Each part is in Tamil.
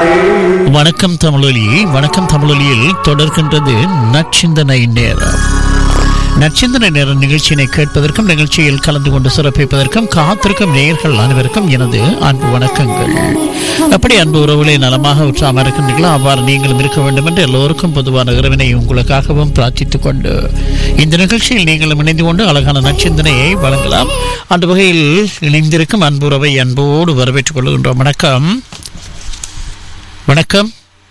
வணக்கம் தமிழொலி வணக்கம் தமிழொலியில் தொடர்கின்றது நச்சிந்தனை நேரம் நச்சிந்தனை நேர நிகழ்ச்சியினை கேட்பதற்கும் நிகழ்ச்சியில் கலந்து கொண்டு சிறப்பிப்பதற்கும் காத்திருக்கும் நேயர்கள் அனைவருக்கும் எனது அன்பு வணக்கங்கள் அப்படி அன்பு உறவுகளை நலமாக உற்சாகம் இருக்கின்றீர்களோ அவ்வாறு நீங்களும் இருக்க வேண்டும் என்று எல்லோருக்கும் பொதுவான இறைவனை உங்களுக்காகவும் பிரார்த்தித்துக் கொண்டு இந்த நிகழ்ச்சியில் நீங்களும் இணைந்து கொண்டு அழகான நச்சிந்தனையை வழங்கலாம் அந்த வகையில் இணைந்திருக்கும் அன்புறவை அன்போடு வரவேற்றுக் கொள்கின்றோம் வணக்கம் வணக்கம்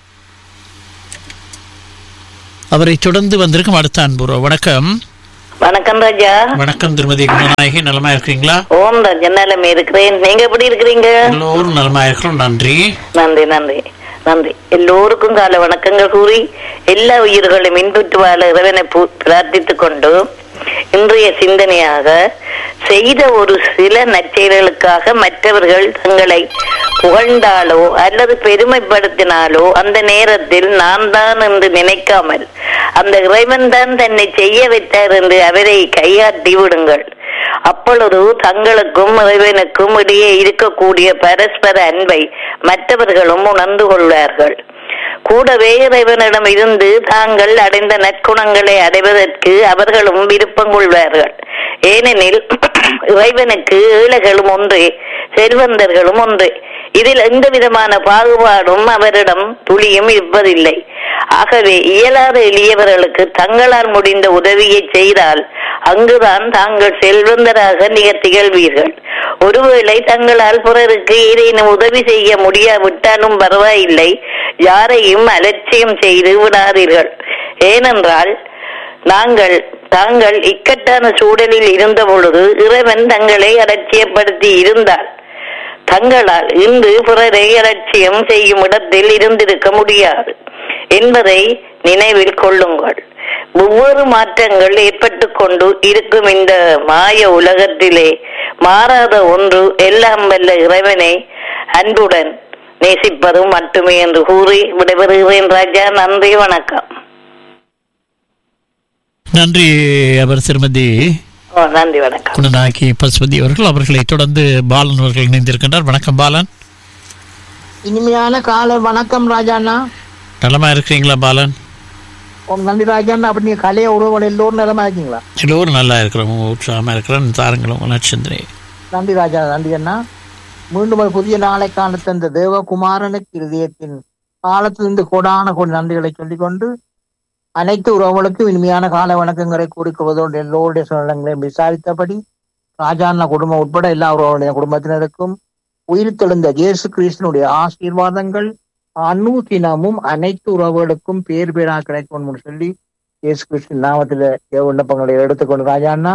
அவரை தொடர்ந்து வந்திருக்கும் அடுத்த அன்புறவு வணக்கம் வணக்கம் ராஜா வணக்கம் திருமதி குணநாயகி நலமா இருக்கிறீங்களா ஓம் ராஜா நிலைமை இருக்கிறேன் நீங்க எப்படி இருக்கிறீங்க எல்லோரும் நலமா இருக்கிறோம் நன்றி நன்றி நன்றி நன்றி எல்லோருக்கும் கால வணக்கங்கள் கூறி எல்லா உயிர்களும் இன்புற்று வாழ இறைவனை பு- பிரார்த்தித்துக் கொண்டு இன்றைய சிந்தனையாக செய்த ஒரு சில நற்செயல்களுக்காக மற்றவர்கள் தங்களை புகழ்ந்தாலோ அல்லது பெருமைப்படுத்தினாலோ அந்த நேரத்தில் நான் தான் என்று நினைக்காமல் அந்த இறைவன் தான் தன்னை செய்ய வைத்தார் என்று அவரை கையாட்டி விடுங்கள் அப்பொழுது தங்களுக்கும் இறைவனுக்கும் இடையே இருக்கக்கூடிய பரஸ்பர அன்பை மற்றவர்களும் உணர்ந்து கொள்வார்கள் கூடவே இறைவனிடம் இருந்து தாங்கள் அடைந்த நற்குணங்களை அடைவதற்கு அவர்களும் விருப்பம் கொள்வார்கள் ஏனெனில் இறைவனுக்கு ஏழைகளும் ஒன்றே செல்வந்தர்களும் ஒன்றே இதில் எந்த விதமான பாகுபாடும் அவரிடம் துளியும் இருப்பதில்லை ஆகவே இயலாத எளியவர்களுக்கு தங்களால் முடிந்த உதவியை செய்தால் அங்குதான் தாங்கள் செல்வந்தராக நிக திகழ்வீர்கள் ஒருவேளை தங்களால் பிறருக்கு ஏதேனும் உதவி செய்ய முடியாவிட்டாலும் பரவாயில்லை யாரையும் அலட்சியம் செய்து விடாதீர்கள் ஏனென்றால் நாங்கள் தாங்கள் இக்கட்டான சூழலில் இருந்த பொழுது இறைவன் தங்களை அலட்சியப்படுத்தி இருந்தால் தங்களால் இன்று பிறரை அலட்சியம் செய்யும் இடத்தில் இருந்திருக்க முடியாது என்பதை நினைவில் கொள்ளுங்கள் ஒவ்வொரு மாற்றங்கள் ஏற்பட்டு கொண்டு இருக்கும் இந்த மாய உலகத்திலே மாறாத ஒன்று எல்லாம் வல்ல இறைவனை அன்புடன் நேசிப்பது மட்டுமே என்று கூறி விடைபெறுகிறேன் ராஜா நன்றி வணக்கம் நன்றி அவர் திருமதி ஓ, நன்றி வணக்கம் குணநாயகி பசுபதி அவர்கள் அவர்களை தொடர்ந்து பாலன் அவர்கள் இணைந்திருக்கின்றார் வணக்கம் பாலன் இனிமையான காலை வணக்கம் ராஜாண்ணா நலமா இருக்கிறீங்களா பாலன் உங்க நன்றி ராஜாண்ணா அப்படி நீங்க கலைய உறவுகள் எல்லோரும் நிலமா இருக்கீங்களா எல்லோரும் நல்லா இருக்கிறோம் உற்சாகமா இருக்கிறோம் தாருங்களும் நட்சத்திரே நன்றி ராஜா நன்றி அண்ணா மீண்டும் ஒரு புதிய நாளை காண தந்த தேவகுமாரனுக்கு இருதயத்தின் காலத்திலிருந்து கோடான கோடி நன்றிகளை சொல்லிக்கொண்டு அனைத்து உறவுகளுக்கும் இனிமையான கால வணக்கங்களை கூறிக்குவதோடு எல்லோருடைய சூழ்நிலைகளையும் விசாரித்தபடி ராஜாண்ணா குடும்பம் உட்பட எல்லா உறவுடைய குடும்பத்தினருக்கும் உயிர் தெழுந்த இயேசு கிறிஸ்தனுடைய ஆசீர்வாதங்கள் அனுதினமும் அனைத்து உறவுகளுக்கும் பேர் பேரா கிடைக்கும் சொல்லி இயேசு கிறிஸ்து நாமத்தில விண்ணப்பங்களை எடுத்துக்கொண்டு ராஜாண்ணா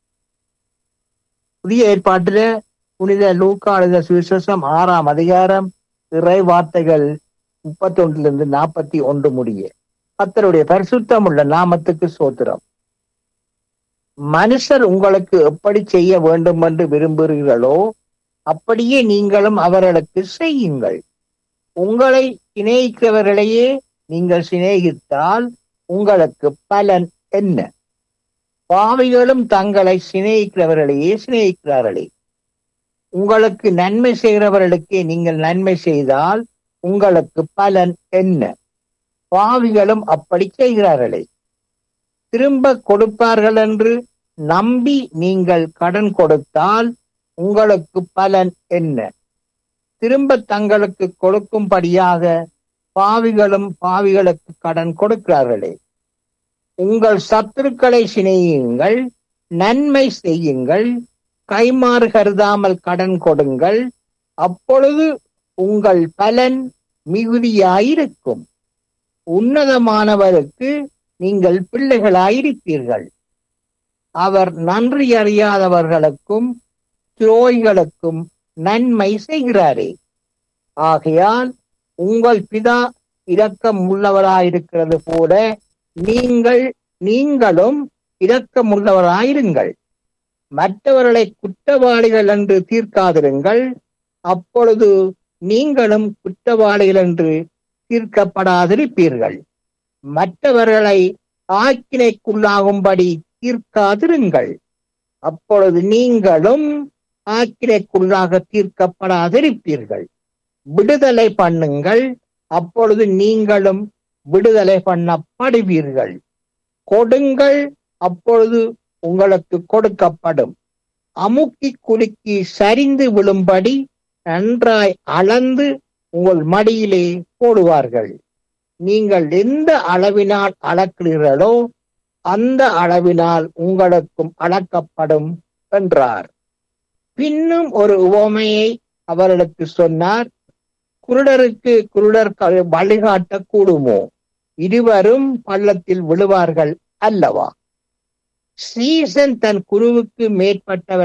புதிய ஏற்பாட்டில புனித லூக்கா எழுத சுவிசேஷம் ஆறாம் அதிகாரம் இறை வார்த்தைகள் முப்பத்தி ஒன்றிலிருந்து நாற்பத்தி ஒன்று முடிய கர்த்தருடைய பரிசுத்தம் உள்ள நாமத்துக்கு சோத்திரம் மனுஷர் உங்களுக்கு எப்படி செய்ய வேண்டும் என்று விரும்புகிறீர்களோ அப்படியே நீங்களும் அவர்களுக்கு செய்யுங்கள் உங்களை சிநேகிக்கிறவர்களையே நீங்கள் சிநேகித்தால் உங்களுக்கு பலன் என்ன பாவிகளும் தங்களை சிநேகிக்கிறவர்களையே சிநேகிக்கிறார்களே உங்களுக்கு நன்மை செய்கிறவர்களுக்கே நீங்கள் நன்மை செய்தால் உங்களுக்கு பலன் என்ன பாவிகளும் அப்படி செய்கிறார்களே திரும்ப கொடுப்பார்கள் என்று நம்பி நீங்கள் கடன் கொடுத்தால் உங்களுக்கு பலன் என்ன திரும்ப தங்களுக்கு கொடுக்கும்படியாக பாவிகளும் பாவிகளுக்கு கடன் கொடுக்கிறார்களே உங்கள் சத்துருக்களை சிநேகியுங்கள் நன்மை செய்யுங்கள் கைமாறு கருதாமல் கடன் கொடுங்கள் அப்பொழுது உங்கள் பலன் மிகுதியாயிருக்கும் உன்னதமானவருக்கு நீங்கள் பிள்ளைகளாயிருப்பீர்கள் அவர் நன்றி அறியாதவர்களுக்கும் துரோகிகளுக்கும் நன்மை செய்கிறாரே ஆகையால் உங்கள் பிதா இரக்கம் உள்ளவராயிருக்கிறது போல நீங்கள் நீங்களும் இரக்கம் உள்ளவராயிருங்கள் மற்றவர்களை குற்றவாளிகள் என்று தீர்க்காதிருங்கள் அப்பொழுது நீங்களும் குற்றவாளிகள் என்று தீர்க்கப்படாதிருப்பீர்கள் மற்றவர்களை ஆக்கினைக்குள்ளாகும்படி தீர்க்காதிருங்கள் அப்பொழுது நீங்களும் ஆக்கினைக்குள்ளாக தீர்க்கப்படாதிருப்பீர்கள் விடுதலை பண்ணுங்கள் அப்பொழுது நீங்களும் விடுதலை பண்ணப்படுவீர்கள் கொடுங்கள் அப்பொழுது உங்களுக்கு கொடுக்கப்படும் அமுக்கி குலுக்கி சரிந்து விழும்படி நன்றாய் அளந்து உங்கள் மடியிலே போடுவார்கள் நீங்கள் எந்த அளவினால் அளக்கிறீர்களோ அந்த அளவினால் உங்களுக்கும் அளக்கப்படும் என்றார் பின்னும் ஒரு உவமையை அவர்களுக்கு சொன்னார் குருடருக்கு குருடர் க- வழிகாட்ட கூடுமோ இருவரும் பள்ளத்தில் விழுவார்கள் அல்லவா சீசன் தன் குருவுக்கு மேற்பட்டவர்